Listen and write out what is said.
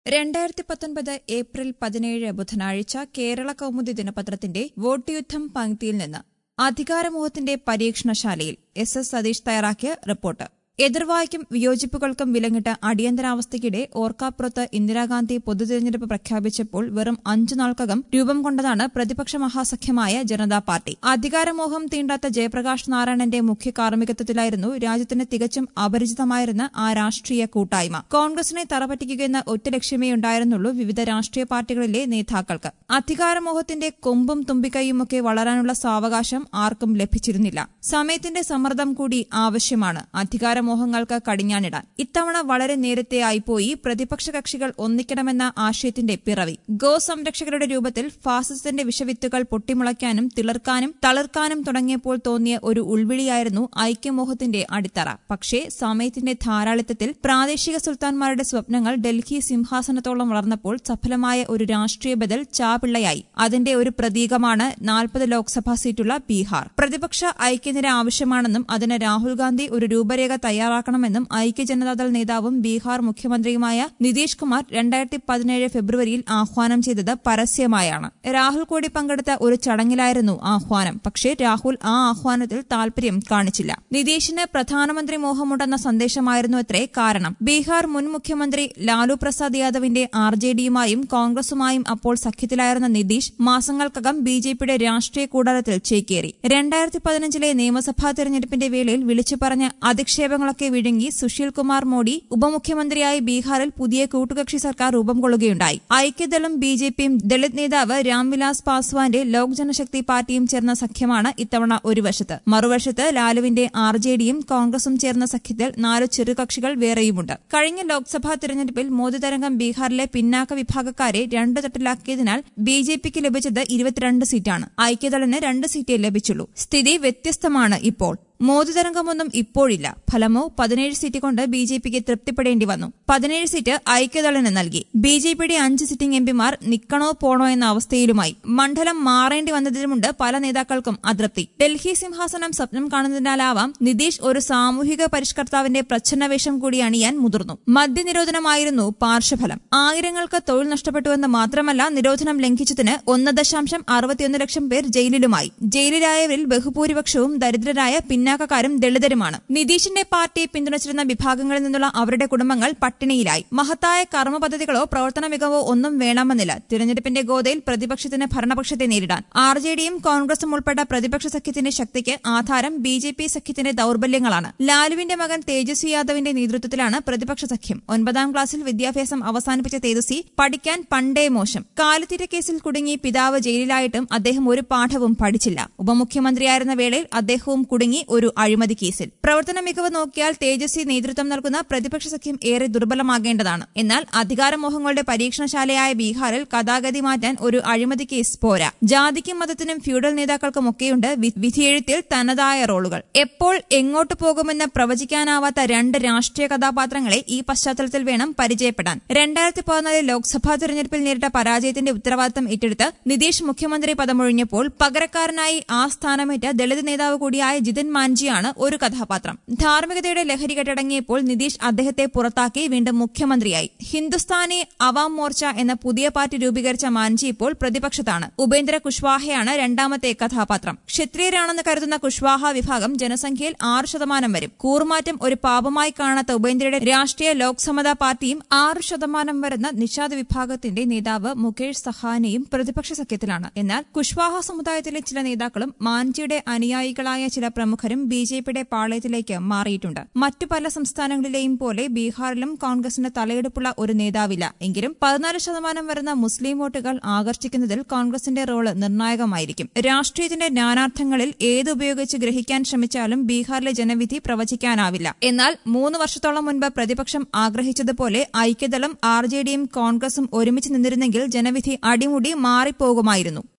രണ്ടായിരത്തി പത്തൊൻപത് ഏപ്രിൽ പതിനേഴ് ബുധനാഴ്ച കേരള കൗമുദി ദിനപത്രത്തിന്റെ വോട്ട് യുദ്ധം പങ്ക്തിയിൽ നിന്ന് അധികാരമോഹത്തിന്റെ പരീക്ഷണശാലയിൽ എസ് എസ് സതീഷ് തയ്യാറാക്കിയ റിപ്പോർട്ട് എതിർവായ്ക്കും വിയോജിപ്പുകൾക്കും വിലങ്ങിട്ട് അടിയന്തരാവസ്ഥയ്ക്കിടെ ഓർക്കാപ്പുറത്ത് ഇന്ദിരാഗാന്ധി പൊതുതെരഞ്ഞെടുപ്പ് പ്രഖ്യാപിച്ചപ്പോൾ വെറും അഞ്ചു നാൾക്കകം രൂപം കൊണ്ടതാണ് പ്രതിപക്ഷ മഹാസഖ്യമായ ജനതാ പാർട്ടി അധികാരമോഹം തീണ്ടാത്ത ജയപ്രകാശ് നാരായണന്റെ മുഖ്യ കാർമ്മികത്വത്തിലായിരുന്നു രാജ്യത്തിന് തികച്ചും അപരിചിതമായിരുന്ന ആ രാഷ്ട്രീയ കൂട്ടായ്മ കോൺഗ്രസിനെ തറപറ്റിക്കുകയെന്ന ഒറ്റ ലക്ഷ്യമേ ഉണ്ടായിരുന്നുള്ളൂ വിവിധ രാഷ്ട്രീയ പാർട്ടികളിലെ നേതാക്കൾക്ക് അധികാരമോഹത്തിന്റെ കൊമ്പും തുമ്പിക്കൈയുമൊക്കെ വളരാനുള്ള സാവകാശം ആർക്കും ലഭിച്ചിരുന്നില്ല സമയത്തിന്റെ സമ്മർദ്ദം കൂടി ആവശ്യമാണ് അധികാരമോഹങ്ങൾക്ക് കടിഞ്ഞാണിടാൻ ഇത്തവണ വളരെ നേരത്തെ ആയിപ്പോയി പ്രതിപക്ഷ കക്ഷികൾ ഒന്നിക്കണമെന്ന ആശയത്തിന്റെ പിറവി ഗോ സംരക്ഷകരുടെ രൂപത്തിൽ ഫാസിസത്തിന്റെ വിഷവിത്തുകൾ പൊട്ടിമുളയ്ക്കാനും തിളർക്കാനും തളിർക്കാനും തുടങ്ങിയപ്പോൾ തോന്നിയ ഒരു ഉൾവിളിയായിരുന്നു ഐക്യമോഹത്തിന്റെ അടിത്തറ പക്ഷേ സമയത്തിന്റെ ധാരാളിത്തത്തിൽ പ്രാദേശിക സുൽത്താൻമാരുടെ സ്വപ്നങ്ങൾ ഡൽഹി സിംഹാസനത്തോളം വളർന്നപ്പോൾ സഫലമായ ഒരു രാഷ്ട്രീയ ബദൽ ചാപിള്ളയായി അതിന്റെ ഒരു പ്രതീകമാണ് നാൽപ്പത് ലോക്സഭാ സീറ്റുള്ള ബീഹാർ പ്രതിപക്ഷ ഐക്യനിര ആവശ്യമാണെന്നും അതിന് രാഹുൽ ഗാന്ധി ഒരു രൂപരേഖ തയ്യാറാക്കണമെന്നും ഐക്യ ജനതാദൾ നേതാവും ബീഹാർ മുഖ്യമന്ത്രിയുമായ നിതീഷ് കുമാർ രണ്ടായിരത്തി പതിനേഴ് ഫെബ്രുവരിയിൽ ആഹ്വാനം ചെയ്തത് പരസ്യമായാണ് രാഹുൽ കൂടി പങ്കെടുത്ത ഒരു ചടങ്ങിലായിരുന്നു ആഹ്വാനം പക്ഷേ രാഹുൽ ആ ആഹ്വാനത്തിൽ താൽപര്യം കാണിച്ചില്ല നിതീഷിന് പ്രധാനമന്ത്രി മോഹമുണ്ടെന്ന സന്ദേശമായിരുന്നു അത്രേ കാരണം ബീഹാർ മുൻ മുഖ്യമന്ത്രി ലാലു പ്രസാദ് യാദവിന്റെ ആർ ജെ ഡിയുമായും കോൺഗ്രസുമായും അപ്പോൾ സഖ്യത്തിലായിരുന്ന നിതീഷ് മാസങ്ങൾക്കകം ബി ജെ പിയുടെ രാഷ്ട്രീയ കൂടാരത്തിൽ ചേക്കേറി രണ്ടായിരത്തി പതിനഞ്ചിലെ നിയമസഭാ തെരഞ്ഞെടുപ്പിന്റെ വേളയിൽ വിളിച്ചു പറഞ്ഞ അധിക്ഷേപങ്ങളൊക്കെ വിഴുങ്ങി സുശീൽ കുമാർ മോഡി ഉപമുഖ്യമന്ത്രിയായി ബീഹാറിൽ പുതിയ കൂട്ടുകക്ഷി സർക്കാർ രൂപം കൊള്ളുകയുണ്ടായി ഐക്യദളും ബി ജെ പിയും ദളിത് നേതാവ് രാംവിലാസ് പാസ്വാന്റെ ലോക് ജനശക്തി പാർട്ടിയും ചേർന്ന സഖ്യമാണ് ഇത്തവണ ഒരു വശത്ത് മറുവശത്ത് ലാലുവിന്റെ ആർ ജെ ഡിയും കോൺഗ്രസും ചേർന്ന സഖ്യത്തിൽ നാല് ചെറുകക്ഷികൾ വേറെയുമുണ്ട് കഴിഞ്ഞ ലോക്സഭാ തെരഞ്ഞെടുപ്പിൽ മോദി തരംഗം ബീഹാറിലെ പിന്നാക്ക വിഭാഗക്കാരെ രണ്ട് തട്ടിലാക്കിയതിനാൽ ബി ജെ പിക്ക് ലഭിച്ചത് ഇരുപത്തിരണ്ട് സീറ്റാണ് ഐക്യദളിന് രണ്ട് സീറ്റേ ലഭിച്ചുള്ളൂ സ്ഥിതി വ്യത്യസ്തമാണ് ഇപ്പോൾ മോദി തരംഗമൊന്നും ഇപ്പോഴില്ല ഫലമോ പതിനേഴ് സീറ്റ് കൊണ്ട് ബി ജെ പിക്ക് തൃപ്തിപ്പെടേണ്ടി വന്നു പതിനേഴ് സീറ്റ് ഐക്യദളിന് നൽകി ബി ജെ പിയുടെ അഞ്ച് സിറ്റിംഗ് എംപിമാർ നിക്കണോ പോണോ എന്ന അവസ്ഥയിലുമായി മണ്ഡലം മാറേണ്ടി വന്നതിലുമുണ്ട് പല നേതാക്കൾക്കും അതൃപ്തി ഡൽഹി സിംഹാസനം സ്വപ്നം കാണുന്നതിനാലാവാം നിതീഷ് ഒരു സാമൂഹിക പരിഷ്കർത്താവിന്റെ പ്രച്ഛന്നവേഷം കൂടി അണിയാൻ മുതിർന്നു മദ്യനിരോധനമായിരുന്നു പാർശ്വഫലം ആയിരങ്ങൾക്ക് തൊഴിൽ നഷ്ടപ്പെട്ടുവെന്ന് മാത്രമല്ല നിരോധനം ലംഘിച്ചതിന് ഒന്ന് ദശാംശം അറുപത്തിയൊന്ന് ലക്ഷം പേർ ജയിലിലുമായി ജയിലിലായവരിൽ ബഹുഭൂരിപക്ഷവും ദരിദ്രരായ പിന്നാക്ക പിന്നാക്കക്കാരും ദളിതരുമാണ് നിതീഷിന്റെ പാർട്ടിയെ പിന്തുണച്ചിരുന്ന വിഭാഗങ്ങളിൽ നിന്നുള്ള അവരുടെ കുടുംബങ്ങൾ പട്ടിണിയിലായി മഹത്തായ കർമ്മ പദ്ധതികളോ പ്രവർത്തന മികവോ ഒന്നും വേണമെന്നില്ല തിരഞ്ഞെടുപ്പിന്റെ ഗോതയിൽ പ്രതിപക്ഷത്തിന് ഭരണപക്ഷത്തെ നേരിടാൻ ആർ ജെ ഡിയും കോൺഗ്രസും ഉൾപ്പെട്ട പ്രതിപക്ഷ സഖ്യത്തിന്റെ ശക്തിക്ക് ആധാരം ബി ജെ പി സഖ്യത്തിന്റെ ദൌർബല്യങ്ങളാണ് ലാലുവിന്റെ മകൻ തേജസ്വി യാദവിന്റെ നേതൃത്വത്തിലാണ് പ്രതിപക്ഷ സഖ്യം ഒൻപതാം ക്ലാസ്സിൽ വിദ്യാഭ്യാസം അവസാനിപ്പിച്ച തേജസ്വി പഠിക്കാൻ പണ്ടേ മോശം കാലിത്തീറ്റ കേസിൽ കുടുങ്ങി പിതാവ് ജയിലിലായിട്ടും അദ്ദേഹം ഒരു പാഠവും പഠിച്ചില്ല ഉപമുഖ്യമന്ത്രിയായിരുന്ന വേളയിൽ അദ്ദേഹവും കുടുങ്ങി ഒരു അഴിമതി കേസിൽ പ്രവർത്തന മികവ് നോക്കിയാൽ തേജസ്വി നേതൃത്വം നൽകുന്ന പ്രതിപക്ഷ സഖ്യം ഏറെ ദുർബലമാകേണ്ടതാണ് എന്നാൽ അധികാരമോഹങ്ങളുടെ പരീക്ഷണശാലയായ ബീഹാറിൽ കഥാഗതി മാറ്റാൻ ഒരു അഴിമതി കേസ് പോരാ ജാതിക്കും മതത്തിനും ഫ്യൂഡൽ നേതാക്കൾക്കുമൊക്കെയുണ്ട് വിധിയെഴുത്തിൽ തനതായ റോളുകൾ എപ്പോൾ എങ്ങോട്ട് പോകുമെന്ന് പ്രവചിക്കാനാവാത്ത രണ്ട് രാഷ്ട്രീയ കഥാപാത്രങ്ങളെ ഈ പശ്ചാത്തലത്തിൽ വേണം പരിചയപ്പെടാൻ രണ്ടായിരത്തി പതിനാലിൽ ലോക്സഭാ തെരഞ്ഞെടുപ്പിൽ നേരിട്ട പരാജയത്തിന്റെ ഉത്തരവാദിത്തം ഏറ്റെടുത്ത് നിതീഷ് മുഖ്യമന്ത്രി പദമൊഴിഞ്ഞപ്പോൾ പകരക്കാരനായി ആ സ്ഥാനമേറ്റ ദളിത് നേതാവ് കൂടിയായ ജിതൻ മാൻജിയാണ് ഒരു കഥാപാത്രം ധാർമ്മികതയുടെ ലഹരി കെട്ടടങ്ങിയപ്പോൾ നിതീഷ് അദ്ദേഹത്തെ പുറത്താക്കി വീണ്ടും മുഖ്യമന്ത്രിയായി ഹിന്ദുസ്ഥാനി അവാം മോർച്ച എന്ന പുതിയ പാർട്ടി രൂപീകരിച്ച മാൻജി ഇപ്പോൾ പ്രതിപക്ഷത്താണ് ഉപേന്ദ്ര കുശ്വാഹയാണ് രണ്ടാമത്തെ കഥാപാത്രം ക്ഷത്രിയരാണെന്ന് കരുതുന്ന കുശ്വാഹ വിഭാഗം ജനസംഖ്യയിൽ ആറ് ശതമാനം വരും കൂറുമാറ്റം ഒരു പാപമായി കാണാത്ത ഉപേന്ദ്രയുടെ രാഷ്ട്രീയ ലോക് സമതാ പാർട്ടിയും ആറ് ശതമാനം വരുന്ന നിഷാദ് വിഭാഗത്തിന്റെ നേതാവ് മുകേഷ് സഹാനിയും പ്രതിപക്ഷ സഖ്യത്തിലാണ് എന്നാൽ കുശ്വാഹ സമുദായത്തിലെ ചില നേതാക്കളും മാൻജിയുടെ അനുയായികളായ ചില പ്രമുഖരും ബി ജെ പിയുടെ പാളയത്തിലേക്ക് മാറിയിട്ടുണ്ട് മറ്റു പല സംസ്ഥാനങ്ങളിലെയും പോലെ ബീഹാറിലും കോൺഗ്രസിന് തലയെടുപ്പുള്ള ഒരു നേതാവില്ല എങ്കിലും പതിനാല് ശതമാനം വരുന്ന മുസ്ലിം വോട്ടുകൾ ആകർഷിക്കുന്നതിൽ കോൺഗ്രസിന്റെ റോള് നിർണായകമായിരിക്കും രാഷ്ട്രീയത്തിന്റെ നാനാർത്ഥങ്ങളിൽ ഏതുപയോഗിച്ച് ഗ്രഹിക്കാൻ ശ്രമിച്ചാലും ബീഹാറിലെ ജനവിധി പ്രവചിക്കാനാവില്ല എന്നാൽ മൂന്ന് വർഷത്തോളം മുൻപ് പ്രതിപക്ഷം ആഗ്രഹിച്ചതുപോലെ ഐക്യദളം ആർ ജെ ഡിയും കോൺഗ്രസും ഒരുമിച്ച് നിന്നിരുന്നെങ്കിൽ ജനവിധി അടിമുടി മാറിപ്പോകുമായിരുന്നു